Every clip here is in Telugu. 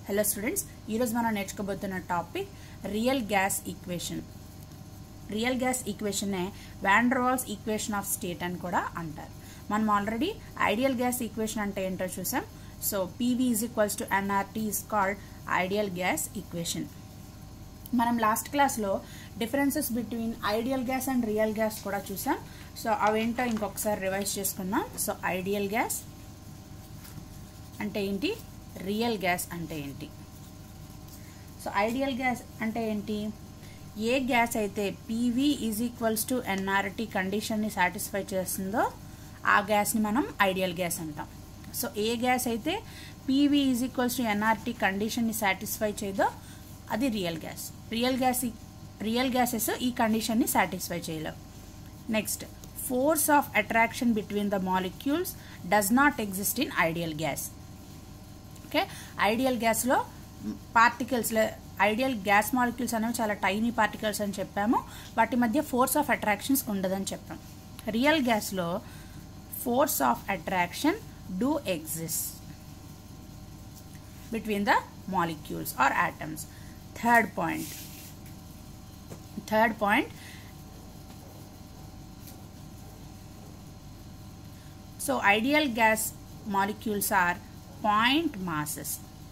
హలో స్టూడెంట్స్ ఈరోజు మనం నేర్చుకోబోతున్న topic real gas equation real gas ఈక్వేషన్నే వాండర్వాల్స్ ఈక్వేషన్ ఆఫ్ స్టేట్ అని కూడా అంటారు మనం ఆల్రెడీ ఐడియల్ గ్యాస్ ఈక్వేషన్ అంటే ఏంటో చూసాం so PV is equals to NRT is called ideal gas equation మనం లాస్ట్ క్లాస్లో differences between ideal gas and real gas కూడా చూసాం సో అవేంటో ఇంకొకసారి రివైజ్ చేసుకుందాం సో ఐడియల్ గ్యాస్ అంటే ఏంటి రియల్ గ్యాస్ అంటే ఏంటి సో ఐడియల్ గ్యాస్ అంటే ఏంటి ఏ గ్యాస్ అయితే PV is equals to NRT కండిషన్ని సాటిస్ఫై చేస్తుందో ఆ గ్యాస్ని మనం ఐడియల్ గ్యాస్ అంటాం సో ఏ గ్యాస్ అయితే PV is equals to NRT కండిషన్ని సాటిస్ఫై చేయదో అది real gas real gas real gases ఈ కండిషన్ని సాటిస్ఫై చేయలేవు next force of attraction between the molecules does not exist in ideal gas okay ideal గ్యాస్లో పార్టికల్స్ ఐడియల్ గ్యాస్ మాలిక్యూల్స్ అనేవి చాలా టైనీ పార్టికల్స్ అని చెప్పాము వాటి మధ్య ఫోర్స్ ఆఫ్ అట్రాక్షన్స్ ఉండదని చెప్పాం రియల్ గ్యాస్లో force of attraction do exist between the molecules or atoms. Third point. Third point. So ideal gas molecules are point masses.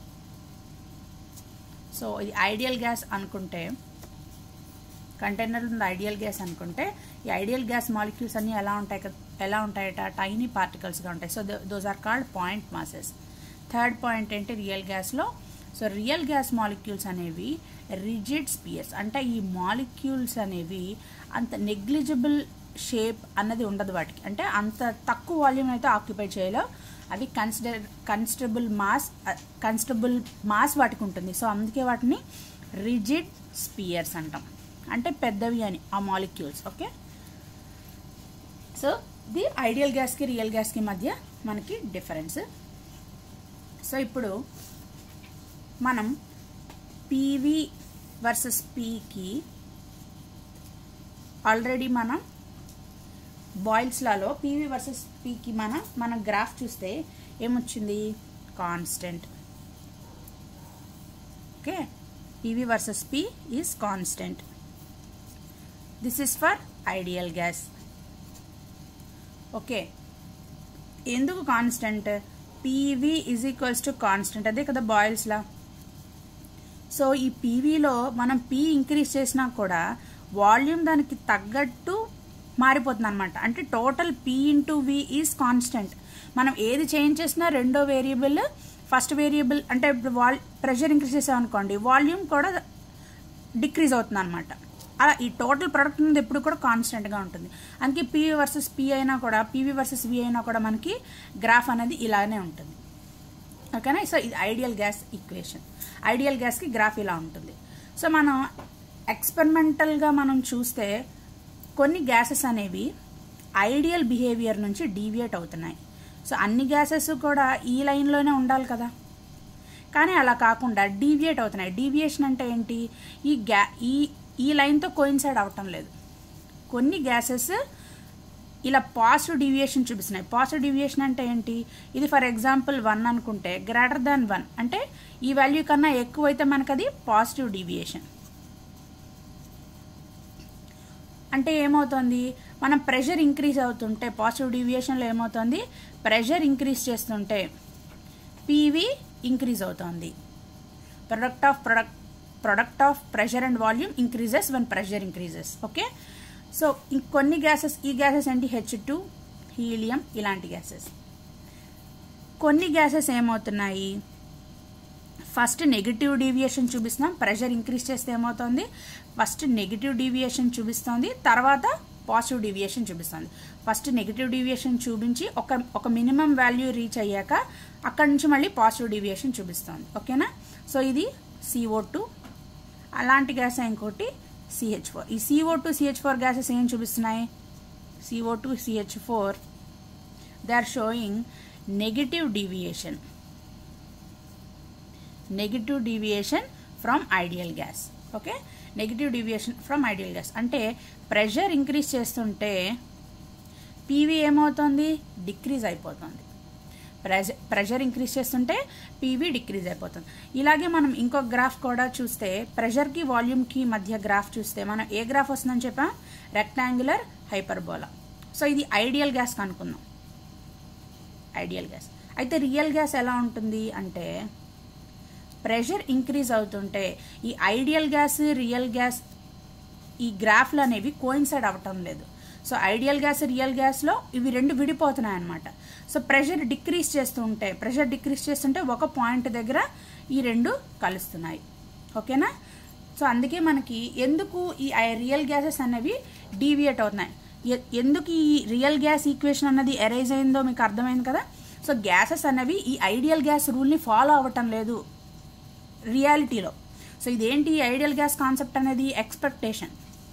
So ఇది ఐడియల్ గ్యాస్ అనుకుంటే కంటైనర్ ఉంది ఐడియల్ గ్యాస్ అనుకుంటే ఈ ఐడియల్ గ్యాస్ మాలిక్యూల్స్ అన్నీ ఎలా ఉంటాయి కదా ఎలా ఉంటాయట టైనీ పార్టికల్స్గా ఉంటాయి so those are called point masses third point ఏంటి రియల్ గ్యాస్లో సో రియల్ గ్యాస్ మాలిక్యూల్స్ అనేవి రిజిడ్ స్పియర్స్ అంటే ఈ మాలిక్యూల్స్ అనేవి అంత నెగ్లిజిబుల్ షేప్ అన్నది ఉండదు వాటికి అంటే అంత తక్కువ వాల్యూమ్ అయితే ఆక్యుపై చేయలేవు అవి considerable mass considerable mass వాటికి ఉంటుంది సో అందుకే వాటిని రిజిడ్ స్పియర్స్ అంటాం అంటే పెద్దవి అని ఆ molecules okay so the ideal గ్యాస్కి రియల్ గ్యాస్కి మధ్య మనకి డిఫరెన్స్ సో ఇప్పుడు మనం పీవీ వర్సెస్ పీకి ఆల్రెడీ మనం బాయిల్స్లలో పీవీ వర్సెస్ పీకి మనం మన గ్రాఫ్ చూస్తే ఏమొచ్చింది constant okay PV versus P is constant this is for ideal gas okay ఎందుకు constant PV is equals to constant అదే కదా బాయిల్స్లా సో ఈ పీవీలో మనం పీ ఇంక్రీజ్ చేసినా కూడా వాల్యూమ్ దానికి తగ్గట్టు మారిపోతుంది అనమాట అంటే total P into V is constant మనం ఏది చేంజ్ చేసినా రెండో వేరియబుల్ ఫస్ట్ వేరియబుల్ అంటే ఇప్పుడు వాల్ ప్రెషర్ ఇంక్రీజ్ చేసామనుకోండి వాల్యూమ్ కూడా డిక్రీజ్ అవుతుంది అనమాట అలా ఈ టోటల్ ప్రొడక్ట్ అనేది ఎప్పుడు కూడా కాన్స్టెంట్గా ఉంటుంది అందుకే పీవీ వర్సెస్ పీ అయినా కూడా పీవీ వర్సెస్ వి అయినా కూడా మనకి గ్రాఫ్ అనేది ఇలానే ఉంటుంది ఓకేనా సో ఇది ఐడియల్ గ్యాస్ ఈక్వేషన్ ఐడియల్ గ్యాస్కి గ్రాఫ్ ఇలా ఉంటుంది సో మనం ఎక్స్పెరిమెంటల్గా మనం చూస్తే కొన్ని గ్యాసెస్ అనేవి ఐడియల్ బిహేవియర్ నుంచి డీవియేట్ అవుతున్నాయి సో అన్ని గ్యాసెస్ కూడా ఈ లైన్లోనే ఉండాలి కదా కానీ అలా కాకుండా డీవియేట్ అవుతున్నాయి డీవియేషన్ అంటే ఏంటి ఈ గ్యా ఈ ఈ లైన్తో కోయిన్సైడ్ అవటం లేదు కొన్ని గ్యాసెస్ ఇలా పాజిటివ్ డీవియేషన్ చూపిస్తున్నాయి పాజిటివ్ డీవియేషన్ అంటే ఏంటి ఇది ఫర్ ఎగ్జాంపుల్ వన్ అనుకుంటే గ్రేటర్ దాన్ వన్ అంటే ఈ వాల్యూ కన్నా ఎక్కువైతే మనకు అది పాజిటివ్ డీవియేషన్ అంటే ఏమవుతుంది మనం ప్రెషర్ ఇంక్రీజ్ అవుతుంటే పాజిటివ్ డీవియేషన్లో ఏమవుతుంది ప్రెషర్ ఇంక్రీజ్ చేస్తుంటే పీవీ ఇంక్రీజ్ అవుతుంది product of product product of pressure and volume increases when pressure increases okay so ఇంకొన్ని గ్యాసెస్ ఈ గ్యాసెస్ ఏంటి హెచ్ టూ హీలియం ఇలాంటి గ్యాసెస్ కొన్ని గ్యాసెస్ ఏమవుతున్నాయి ఫస్ట్ నెగిటివ్ డీవియేషన్ చూపిస్తున్నాం ప్రెషర్ ఇంక్రీజ్ చేస్తే ఏమవుతుంది ఫస్ట్ నెగిటివ్ డీవియేషన్ చూపిస్తుంది తర్వాత పాజిటివ్ డీవియేషన్ చూపిస్తుంది ఫస్ట్ నెగిటివ్ డీవియేషన్ చూపించి ఒక ఒక మినిమం వాల్యూ రీచ్ అయ్యాక అక్కడి నుంచి మళ్ళీ పాజిటివ్ డీవియేషన్ చూపిస్తుంది ఓకేనా సో ఇది సిఓ టూ అలాంటి గ్యాస్ ఇంకోటి సిహెచ్ ఫోర్ ఈ CO two CH four gases ఏం చూపిస్తున్నాయి CO two CH four they are showing negative deviation negative deviation from ideal gas okay negative deviation from ideal gas అంటే ప్రెషర్ ఇంక్రీజ్ చేస్తుంటే పీవీ ఏమవుతుంది డిక్రీజ్ అయిపోతుంది ప్రెజర్ ప్రెషర్ ఇంక్రీజ్ చేస్తుంటే పీవీ డిక్రీజ్ అయిపోతుంది ఇలాగే మనం ఇంకొక గ్రాఫ్ కూడా చూస్తే ప్రెషర్కి వాల్యూమ్కి మధ్య గ్రాఫ్ చూస్తే మనం ఏ గ్రాఫ్ వస్తుందని చెప్పాం రెక్టాంగులర్ హైపర్బోలా సో ఇది ఐడియల్ గ్యాస్ కనుక్కుందాం ఐడియల్ గ్యాస్ అయితే రియల్ గ్యాస్ ఎలా ఉంటుంది అంటే ప్రెషర్ ఇంక్రీజ్ అవుతుంటే ఈ ఐడియల్ గ్యాస్ రియల్ గ్యాస్ ఈ గ్రాఫ్లు అనేవి కోయిన్సైడ్ అవ్వటం లేదు సో ఐడియల్ గ్యాస్ రియల్ గ్యాస్లో ఇవి రెండు విడిపోతున్నాయి అనమాట సో ప్రెషర్ డిక్రీజ్ చేస్తుంటే ప్రెషర్ డిక్రీజ్ చేస్తుంటే ఒక పాయింట్ దగ్గర ఈ రెండు కలుస్తున్నాయి ఓకేనా సో అందుకే మనకి ఎందుకు ఈ రియల్ గ్యాసెస్ అనేవి డీవియేట్ అవుతున్నాయి ఎ- ఎందుకు ఈ రియల్ గ్యాస్ ఈక్వేషన్ అన్నది ఎరైజ్ అయిందో మీకు అర్థమైంది కదా సో గ్యాసెస్ అనేవి ఈ ఐడియల్ గ్యాస్ రూల్ని ఫాలో అవ్వటం లేదు రియాలిటీలో సో ఇదేంటి ఐడియల్ గ్యాస్ కాన్సెప్ట్ అనేది ఎక్స్పెక్టేషన్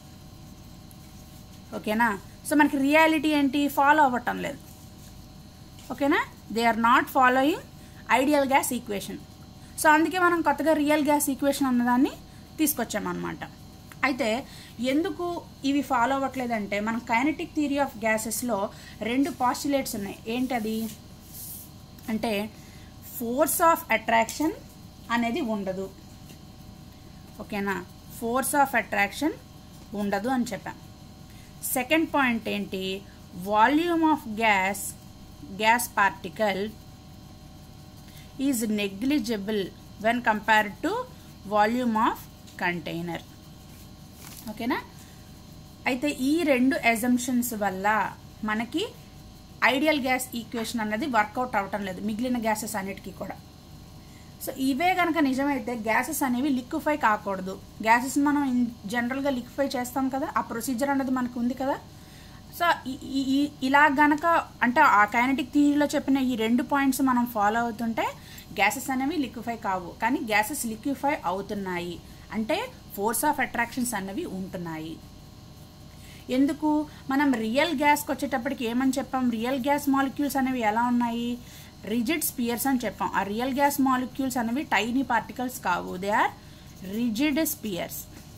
ఓకేనా సో మనకి రియాలిటీ ఏంటి ఫాలో అవ్వటం లేదు ఓకేనా they are not following ideal gas equation so అందుకే మనం కొత్తగా రియల్ గ్యాస్ ఈక్వేషన్ అన్నదాన్ని తీసుకొచ్చామన్నమాట అయితే ఎందుకు ఇవి ఫాలో అవ్వట్లేదంటే మన కైనటిక్ థియరీ ఆఫ్ గ్యాసెస్లో రెండు పాస్టులేట్స్ ఉన్నాయి ఏంటది అంటే ఫోర్స్ ఆఫ్ అట్రాక్షన్ అనేది ఉండదు ఓకేనా ఫోర్స్ ఆఫ్ అట్రాక్షన్ ఉండదు అని చెప్పాం సెకండ్ పాయింట్ ఏంటి volume of gas gas particle is negligible when compared to volume of container ఓకేనా అయితే ఈ రెండు ఎజంప్షన్స్ వల్ల మనకి ఐడియల్ గ్యాస్ ఈక్వేషన్ అన్నది వర్కౌట్ అవ్వటం లేదు మిగిలిన గ్యాసెస్ అన్నిటికీ కూడా సో ఇవే కనుక నిజమైతే గ్యాసెస్ అనేవి లిక్విఫై కాకూడదు గ్యాసెస్ మనం ఇన్ జనరల్గా లిక్విఫై చేస్తాం కదా ఆ ప్రొసీజర్ అనేది మనకు ఉంది కదా సో ఈ- ఈ- ఈ- ఇలా గనక అంటే ఆ కైనటిక్ థియరీలో చెప్పిన ఈ రెండు పాయింట్స్ మనం ఫాలో అవుతుంటే గ్యాసెస్ అనేవి లిక్విఫై కావు కానీ గ్యాసెస్ లిక్విఫై అవుతున్నాయి అంటే ఫోర్స్ ఆఫ్ అట్రాక్షన్స్ అన్నవి ఉంటున్నాయి ఎందుకు మనం రియల్ గ్యాస్కి వచ్చేటప్పటికి ఏమని చెప్పాం రియల్ గ్యాస్ మాలిక్యూల్స్ అనేవి ఎలా ఉన్నాయి రిజిడ్ స్పియర్స్ అని చెప్పాం ఆ రియల్ గ్యాస్ మాలిక్యూల్స్ అనేవి టైనీ పార్టికల్స్ కావు దే ఆర్ రిజిడ్ స్పియర్స్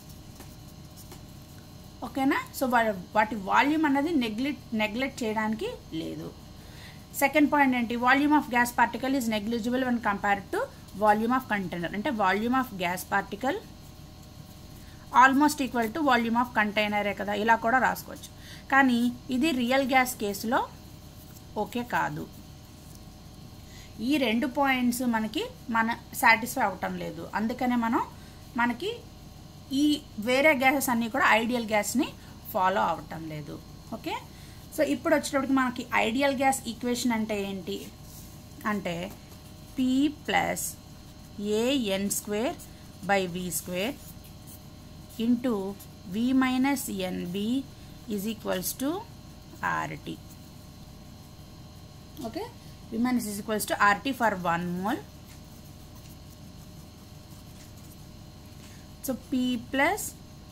ఓకేనా సో వా- వాటి వాల్యూమ్ అనేది నెగ్లెక్ట్ నెగ్లెక్ట్ చేయడానికి లేదు సెకండ్ పాయింట్ ఏంటి volume of gas particle is negligible when compare to volume of container అంటే volume of gas particle almost equal to volume of కంటైనరే కదా ఇలా కూడా రాసుకోవచ్చు కానీ ఇది రియల్ గ్యాస్ కేసులో ఓకే కాదు ఈ రెండు పాయింట్స్ మనకి మన సాటిస్ఫై అవ్వటం లేదు అందుకనే మనం మనకి ఈ వేరే గ్యాసెస్ అన్నీ కూడా ఐడియల్ గ్యాస్ని ఫాలో అవ్వటం లేదు ఓకే సో ఇప్పుడు వచ్చేటప్పటికి మనకి ఐడియల్ గ్యాస్ ఈక్వేషన్ అంటే ఏంటి అంటే P plus AN square by V square into V minus NB is equals to RT okay V minus is equals to RT for one mole so P plus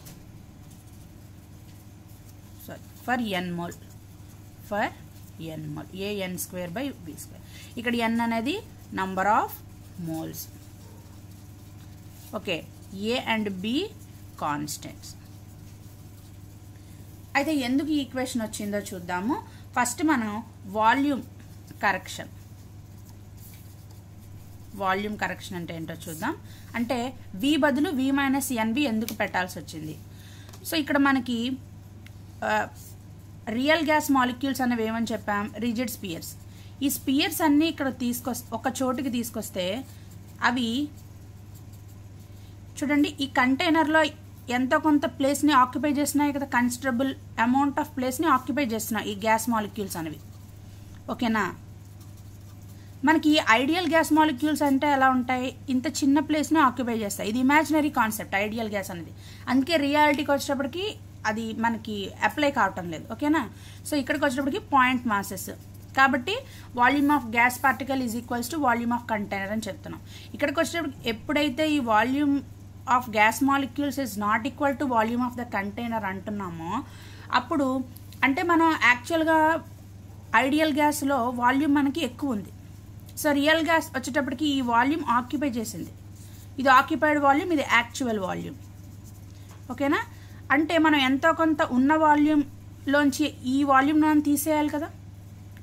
sorry for N mole for N mole A N square by B square ఇక్కడ ఎన్ అనేది number of moles okay A and B constants అయితే ఎందుకు ఈ ఈక్వేషన్ వచ్చిందో చూద్దాము ఫస్ట్ మనం వాల్యూమ్ కరెక్షన్ వాల్యూమ్ కరెక్షన్ అంటే ఏంటో చూద్దాం అంటే వి బదులు వి మైనస్ ఎన్బి ఎందుకు పెట్టాల్సి వచ్చింది సో ఇక్కడ మనకి రియల్ గ్యాస్ మాలిక్యూల్స్ అనేవి ఏమని చెప్పాం రిజిడ్ స్పియర్స్ ఈ స్పియర్స్ అన్నీ ఇక్కడ తీసుకొస్ ఒక చోటుకి తీసుకొస్తే అవి చూడండి ఈ కంటైనర్లో ఎంతో కొంత ప్లేస్ని ఆక్యుపై చేస్తున్నాయి కదా కన్సిడరబుల్ అమౌంట్ ఆఫ్ ప్లేస్ని ఆక్యుపై చేస్తున్నాయి ఈ గ్యాస్ మాలిక్యూల్స్ అనేవి ఓకేనా మనకి ఐడియల్ గ్యాస్ మాలిక్యూల్స్ అంటే ఎలా ఉంటాయి ఇంత చిన్న ప్లేస్ని ఆక్యుపై చేస్తాయి ఇది ఇమాజినరీ కాన్సెప్ట్ ఐడియల్ గ్యాస్ అనేది అందుకే రియాలిటీకి వచ్చేటప్పటికి అది మనకి అప్లై కావటం లేదు ఓకేనా సో ఇక్కడికి వచ్చేటప్పటికి పాయింట్ మాసెస్ కాబట్టి volume of gas particle is equals to volume of container అని చెప్తున్నాం ఇక్కడికి వచ్చేటప్పటికి ఎప్పుడైతే ఈ volume of gas molecules is not equal to volume of the container అంటున్నామో అప్పుడు అంటే మనం యాక్చువల్గా ఐడియల్ గ్యాస్లో వాల్యూమ్ మనకి ఎక్కువ ఉంది సో రియల్ గ్యాస్ వచ్చేటప్పటికి ఈ వాల్యూమ్ ఆక్యుపై చేసింది ఇది ఆక్యుపైడ్ వాల్యూమ్ ఇది యాక్చువల్ వాల్యూమ్ ఓకేనా అంటే మనం ఎంతో కొంత ఉన్న వాల్యూమ్లోంచి ఈ వాల్యూమ్ మనం తీసేయాలి కదా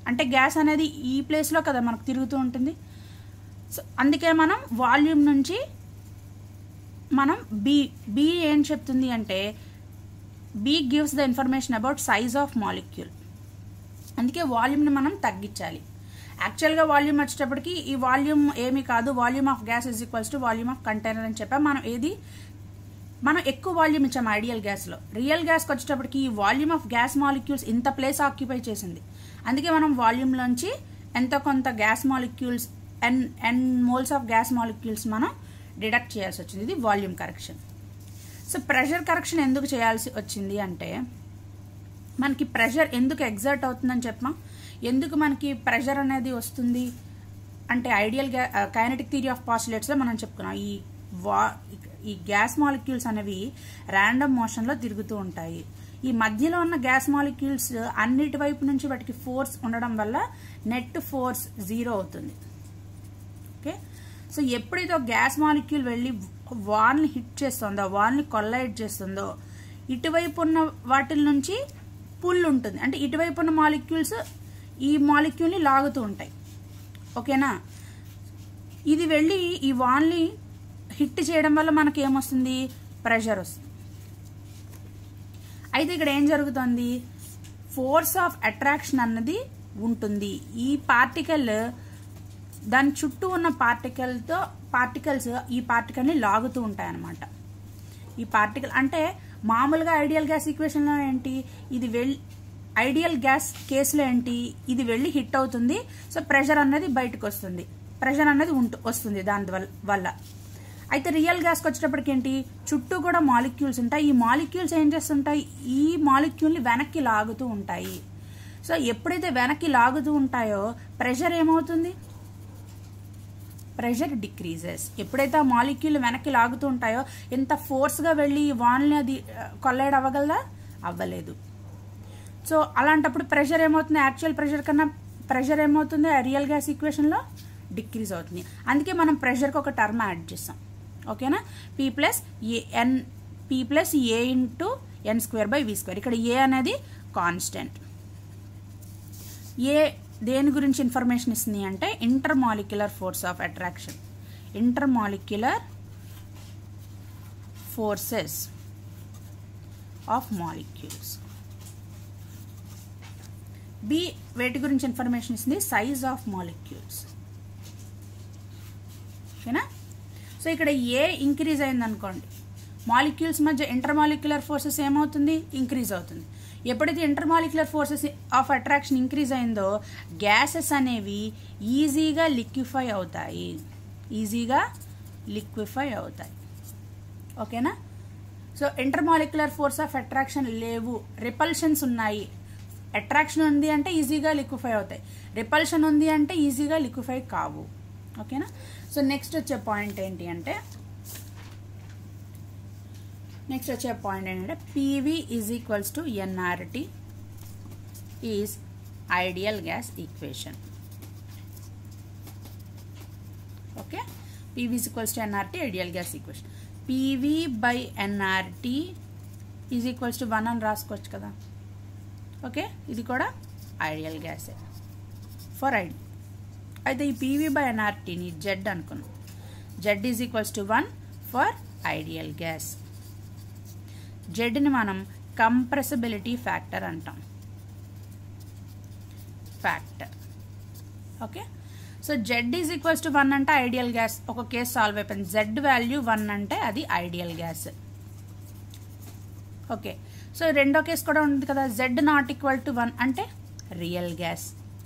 అంటే గ్యాస్ అనేది ఈ ప్లేస్లో కదా మనకు తిరుగుతూ ఉంటుంది సో అందుకే మనం వాల్యూమ్ నుంచి మనం బి బి ఏం చెప్తుంది అంటే B gives the information about size of molecule అందుకే వాల్యూమ్ని మనం తగ్గించాలి యాక్చువల్గా వాల్యూమ్ వచ్చేటప్పటికి ఈ వాల్యూమ్ ఏమీ కాదు volume of gas is equals to volume of container అని చెప్పాం మనం ఏది మనం ఎక్కువ వాల్యూమ్ ఇచ్చాం ఐడియల్ గ్యాస్లో రియల్ గ్యాస్కి వచ్చేటప్పటికి ఈ వాల్యూమ్ ఆఫ్ గ్యాస్ మాలిక్యూల్స్ ఇంత ప్లేస్ ఆక్యుపై చేసింది అందుకే మనం వాల్యూమ్లోంచి ఎంతో కొంత gas molecules N N moles of gas molecules మనం డిడక్ట్ చేయాల్సి వచ్చింది ఇది volume correction so pressure correction ఎందుకు చేయాల్సి వచ్చింది అంటే మనకి ప్రెషర్ ఎందుకు ఎగ్జర్ట్ అవుతుందని చెప్పమా ఎందుకు మనకి ప్రెషర్ అనేది వస్తుంది అంటే ఐడియల్ గ్యా కైనటిక్ థియరీ ఆఫ్ పాస్టులేట్స్లో మనం చెప్పుకున్నాం ఈ వా ఈ గ్యాస్ మాలిక్యూల్స్ అనేవి ర్యాండమ్ మోషన్లో తిరుగుతూ ఉంటాయి ఈ మధ్యలో ఉన్న గ్యాస్ మాలిక్యూల్స్ అన్నిటి వైపు నుంచి వాటికి ఫోర్స్ ఉండడం వల్ల నెట్ ఫోర్స్ జీరో అవుతుంది ఓకే సో ఎప్పుడైతే ఒక గ్యాస్ మాలిక్యూల్ వెళ్ళి వాల్ని హిట్ చేస్తుందో వాల్ని కొల్లైడ్ చేస్తుందో ఇటువైపు ఉన్న వాటి నుంచి పుల్ ఉంటుంది అంటే ఇటువైపు ఉన్న మాలిక్యూల్స్ ఈ మాలిక్యూల్ని లాగుతూ ఉంటాయి ఓకేనా ఇది వెళ్ళి ఈ వాల్ని హిట్ చేయడం వల్ల మనకి ఏమొస్తుంది ప్రెషర్ వస్తుంది అయితే ఇక్కడ ఏం జరుగుతుంది ఫోర్స్ ఆఫ్ అట్రాక్షన్ అన్నది ఉంటుంది ఈ పార్టికల్ దాని చుట్టూ ఉన్న పార్టికల్తో పార్టికల్స్ ఈ పార్టికల్ని లాగుతూ ఉంటాయన్నమాట ఈ పార్టికల్ అంటే మామూలుగా ఐడియల్ గ్యాస్ ఈక్వేషన్లో ఏంటి ఇది వెళ్ళి ఐడియల్ గ్యాస్ కేసులో ఏంటి ఇది వెళ్ళి హిట్ అవుతుంది సో ప్రెషర్ అన్నది బయటకు వస్తుంది ప్రెషర్ అన్నది ఉంటు వస్తుంది దాని వల్ల అయితే రియల్ గ్యాస్కి వచ్చేటప్పటికి ఏంటి చుట్టూ కూడా మాలిక్యూల్స్ ఉంటాయి ఈ మాలిక్యూల్స్ ఏం చేస్తుంటాయి ఈ మాలిక్యూల్ని వెనక్కి లాగుతూ ఉంటాయి సో ఎప్పుడైతే వెనక్కి లాగుతూ ఉంటాయో ప్రెషర్ ఏమవుతుంది ప్రెషర్ డిక్రీజెస్ ఎప్పుడైతే ఆ మాలిక్యూల్ వెనక్కి లాగుతూ ఉంటాయో ఎంత ఫోర్స్గా వెళ్ళి వాల్ని అది కొల్లైడ్ అవ్వగలదా అవ్వలేదు సో అలాంటప్పుడు ప్రెషర్ ఏమవుతుంది యాక్చువల్ ప్రెషర్ కన్నా ప్రెషర్ ఏమవుతుంది రియల్ గ్యాస్ ఈక్వేషన్లో డిక్రీజ్ అవుతుంది అందుకే మనం ప్రెషర్కి ఒక టర్మ్ యాడ్ చేస్తాం ఓకేనా P plus A N P plus A into N square by V square ఇక్కడ ఏ అనేది కాన్స్టెంట్ ఏ దేని గురించి ఇన్ఫర్మేషన్ ఇస్తుంది అంటే intermolecular force of attraction intermolecular forces of molecules B వేటి గురించి ఇన్ఫర్మేషన్ ఇస్తుంది సైజ్ ఆఫ్ మాలిక్యూల్స్ ఓకేనా సో ఇక్కడ ఏ ఇంక్రీజ్ అయింది అనుకోండి మాలిక్యూల్స్ మధ్య ఇంటర్ మాలిక్యులర్ ఫోర్సెస్ ఏమవుతుంది ఇంక్రీజ్ అవుతుంది ఎప్పుడైతే intermolecular forces of attraction increase అయిందో గ్యాసెస్ అనేవి ఈజీగా లిక్విఫై అవుతాయి ఈజీగా లిక్విఫై అవుతాయి ఓకేనా so intermolecular force of attraction లేవు రిపల్షన్స్ ఉన్నాయి అట్రాక్షన్ ఉంది అంటే ఈజీగా లిక్విఫై అవుతాయి రిపల్షన్ ఉంది అంటే ఈజీగా లిక్విఫై కావు ఓకేనా సో నెక్స్ట్ వచ్చే పాయింట్ ఏంటి అంటే నెక్స్ట్ వచ్చే పాయింట్ ఏంటంటే PV is equals to NRT is ideal gas equation okay PV is equals to NRT ideal gas equation PV by NRT is equals to one అని రాసుకోవచ్చు కదా ఓకే ఇది కూడా ఐడియల్ గ్యాసే ఫర్ ఐడి అయితే ఈ పీవీ బై ఎన్ఆర్టీని జెడ్ అనుకున్నాం Z is equals to one for ideal gas జెడ్ని మనం కంప్రెసిబిలిటీ ఫ్యాక్టర్ అంటాం factor okay so Z is equals to one అంటే ఐడియల్ గ్యాస్ ఒక కేసు సాల్వ్ అయిపోయింది జెడ్ వాల్యూ వన్ అంటే అది ఐడియల్ గ్యాస్ ఓకే సో రెండో కేసు కూడా ఉంది కదా Z not equal to one అంటే real gas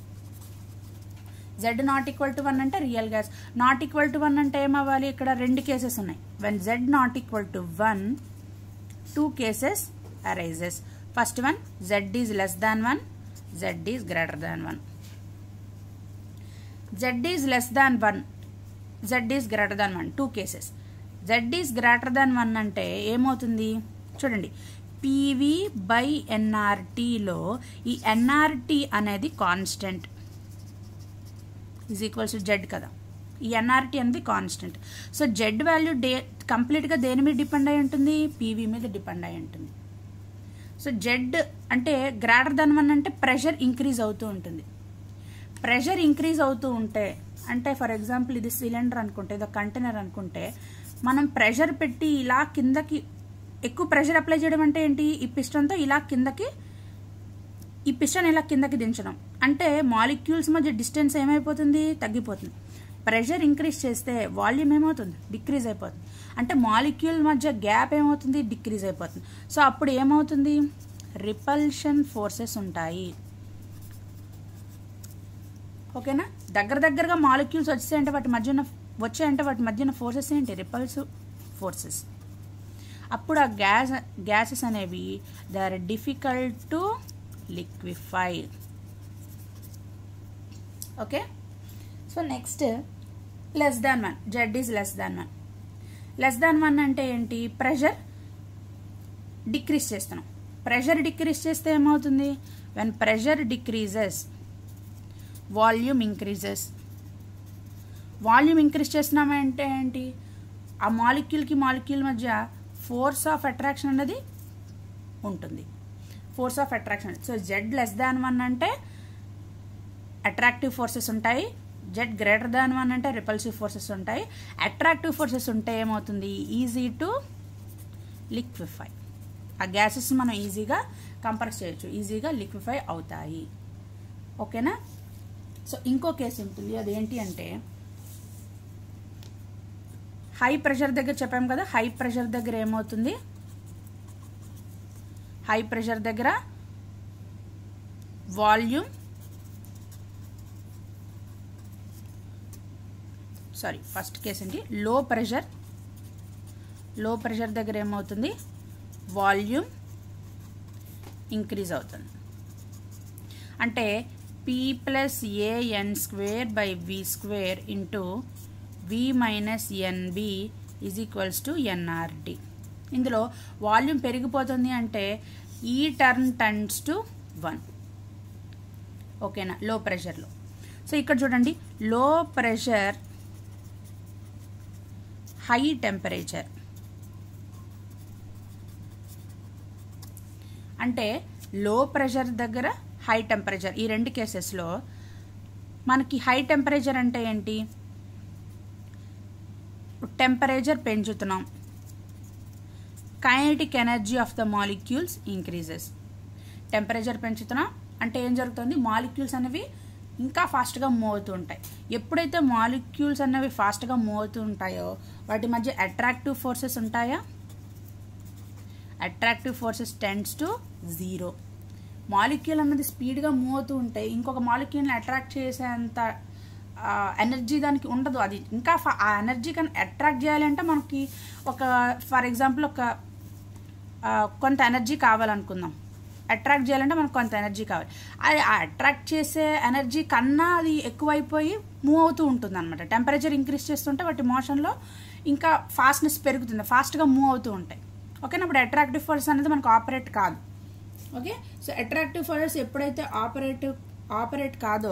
Z not equal to one అంటే real gas not equal to one అంటే ఏమవ్వాలి ఇక్కడ రెండు కేసెస్ ఉన్నాయి when Z not equal to one two cases arises first one Z is less than one Z is greater than one Z is less than one Z is greater than one two cases Z is greater than one అంటే ఏమవుతుంది చూడండి పీవీ బై ఎన్ఆర్టీలో ఈ ఎన్ఆర్టీ అనేది constant is equals to Z కదా ఈ ఎన్ఆర్టీ అనేది కాన్స్టెంట్ సో జెడ్ వాల్యూ డే కంప్లీట్గా దేని మీద డిపెండ్ అయి ఉంటుంది పీవీ మీద డిపెండ్ అయి ఉంటుంది సో జెడ్ అంటే గ్రేటర్ దెన్ వన్ అంటే ప్రెషర్ ఇంక్రీజ్ అవుతూ ఉంటుంది ప్రెషర్ ఇంక్రీజ్ అవుతూ ఉంటే అంటే ఫర్ ఎగ్జాంపుల్ ఇది సిలిండర్ అనుకుంటే ఇది కంటైనర్ అనుకుంటే మనం ప్రెషర్ పెట్టి ఇలా కిందకి ఎక్కువ ప్రెషర్ అప్లై చేయడం అంటే ఏంటి ఈ పిస్టన్తో ఇలా కిందకి ఈ పిస్టన్ ఇలా కిందకి దించడం అంటే మాలిక్యూల్స్ మధ్య డిస్టెన్స్ ఏమైపోతుంది తగ్గిపోతుంది ప్రెషర్ ఇంక్రీజ్ చేస్తే వాల్యూమ్ ఏమవుతుంది డిక్రీజ్ అయిపోతుంది అంటే మాలిక్యూల్ మధ్య గ్యాప్ ఏమవుతుంది డిక్రీజ్ అయిపోతుంది సో అప్పుడు ఏమవుతుంది రిపల్షన్ ఫోర్సెస్ ఉంటాయి ఓకేనా దగ్గర దగ్గరగా మాలిక్యూల్స్ వచ్చాయంటే వాటి మధ్యన వచ్చాయంటే వాటి మధ్యన ఫోర్సెస్ ఏంటి రిపల్సివ్ ఫోర్సెస్ అప్పుడు ఆ గ్యాస్ గ్యాసెస్ అనేవి they are difficult to liquify okay so next less than one Z is less than one less than one అంటే ఏంటి ప్రెషర్ డిక్రీజ్ చేస్తున్నాం ప్రెషర్ డిక్రీజ్ చేస్తే ఏమవుతుంది when pressure decreases volume increases volume increase చేస్తున్నామంటే ఏంటి ఆ మాలిక్యూల్కి మాలిక్యూల్ మధ్య ఫోర్స్ ఆఫ్ అట్రాక్షన్ అనేది ఉంటుంది force of attraction so Z less than one అంటే అట్రాక్టివ్ ఫోర్సెస్ ఉంటాయి జెడ్ గ్రేటర్ దాన్ వన్ అంటే రిపల్సివ్ ఫోర్సెస్ ఉంటాయి అట్రాక్టివ్ ఫోర్సెస్ ఉంటే ఏమవుతుంది ఈజీ టు లిక్విఫై ఆ గ్యాసెస్ మనం ఈజీగా కంప్రెస్ చేయొచ్చు ఈజీగా లిక్విఫై అవుతాయి ఓకేనా సో ఇంకో కేసు ఉంటుంది అదేంటి అంటే హై ప్రెషర్ దగ్గర చెప్పాం కదా హై ప్రెషర్ దగ్గర ఏమవుతుంది హై ప్రెషర్ దగ్గర వాల్యూమ్ సారీ ఫస్ట్ కేసు ఏంటి లో ప్రెషర్ లో ప్రెషర్ దగ్గర ఏమవుతుంది వాల్యూమ్ ఇంక్రీజ్ అవుతుంది అంటే P plus AN square by V square into V minus NB is equals to NRT ఇందులో వాల్యూమ్ పెరిగిపోతుంది అంటే ఈ టర్మ్ టర్న్స్ టు వన్ ఓకేనా లో ప్రెషర్లో సో ఇక్కడ చూడండి లో ప్రెషర్ హై టెంపరేచర్ అంటే లో ప్రెషర్ దగ్గర హై టెంపరేచర్ ఈ రెండు కేసెస్లో మనకి హై టెంపరేచర్ అంటే ఏంటి టెంపరేచర్ పెంచుతున్నాం kinetic energy of the molecules increases temperature పెంచుతున్నాం అంటే ఏం జరుగుతుంది మాలిక్యూల్స్ అనేవి ఇంకా ఫాస్ట్గా మూవ్ అవుతూ ఉంటాయి ఎప్పుడైతే మాలిక్యూల్స్ అనేవి ఫాస్ట్గా మూవ్ అవుతూ ఉంటాయో వాటి మధ్య అట్రాక్టివ్ ఫోర్సెస్ ఉంటాయా attractive forces tends to zero molecule అన్నది స్పీడ్గా మూవ్ అవుతూ ఉంటాయి ఇంకొక మాలిక్యూల్ని అట్రాక్ట్ చేసేంత ఎనర్జీ దానికి ఉండదు అది ఇంకా ఆ ఎనర్జీ కానీ అట్రాక్ట్ చేయాలంటే మనకి ఒక ఫర్ ఎగ్జాంపుల్ ఒక కొంత ఎనర్జీ కావాలనుకుందాం అట్రాక్ట్ చేయాలంటే మనకు కొంత ఎనర్జీ కావాలి అది ఆ అట్రాక్ట్ చేసే ఎనర్జీ కన్నా అది ఎక్కువైపోయి మూవ్ అవుతూ ఉంటుంది అనమాట టెంపరేచర్ ఇంక్రీజ్ చేస్తుంటే వాటి మోషన్లో ఇంకా ఫాస్ట్నెస్ పెరుగుతుంది ఫాస్ట్గా మూవ్ అవుతూ ఉంటాయి ఓకేనా ఇప్పుడు అట్రాక్టివ్ ఫోర్స్ అనేది మనకు ఆపరేట్ కాదు ఓకే సో అట్రాక్టివ్ ఫోర్స్ ఎప్పుడైతే ఆపరేట్ ఆపరేట్ కాదో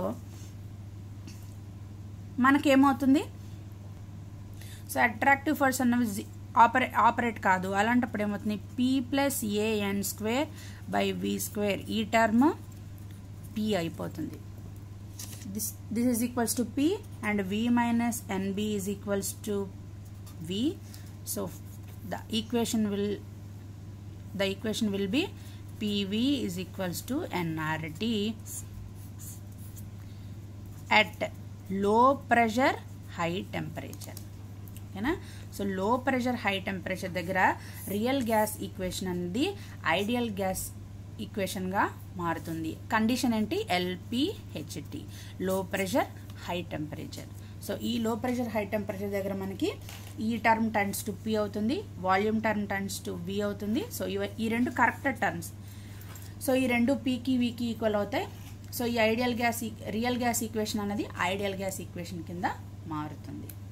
మనకేమవుతుంది సో అట్రాక్టివ్ ఫోర్స్ అన్నవి ఆపరే ఆపరేట్ కాదు అలాంటప్పుడు ఏమవుతుంది P plus AN square by V square ఈ టర్మ్ పి అయిపోతుంది this this is equals to P and V minus NB is equals to V so the equation will the equation will be PV is equals to nRT at low pressure high temperature ఓకేనా so low pressure high temperature దగ్గర రియల్ గ్యాస్ ఈక్వేషన్ అనేది ఐడియల్ గ్యాస్ ఈక్వేషన్గా మారుతుంది కండిషన్ ఏంటి ఎల్పిహెచ్టి లో ప్రెషర్ హై టెంపరేచర్ సో ఈ లో ప్రెషర్ హై టెంపరేచర్ దగ్గర మనకి ఈ టర్మ్ టర్న్స్ టు పి అవుతుంది volume term turns to V అవుతుంది సో ఇవ ఈ రెండు కరెక్ట్ టర్మ్స్ సో ఈ రెండు పీకి వికి ఈక్వల్ అవుతాయి సో ఈ ideal gas real gas equation అనేది ఐడియల్ గ్యాస్ ఈక్వేషన్ కింద మారుతుంది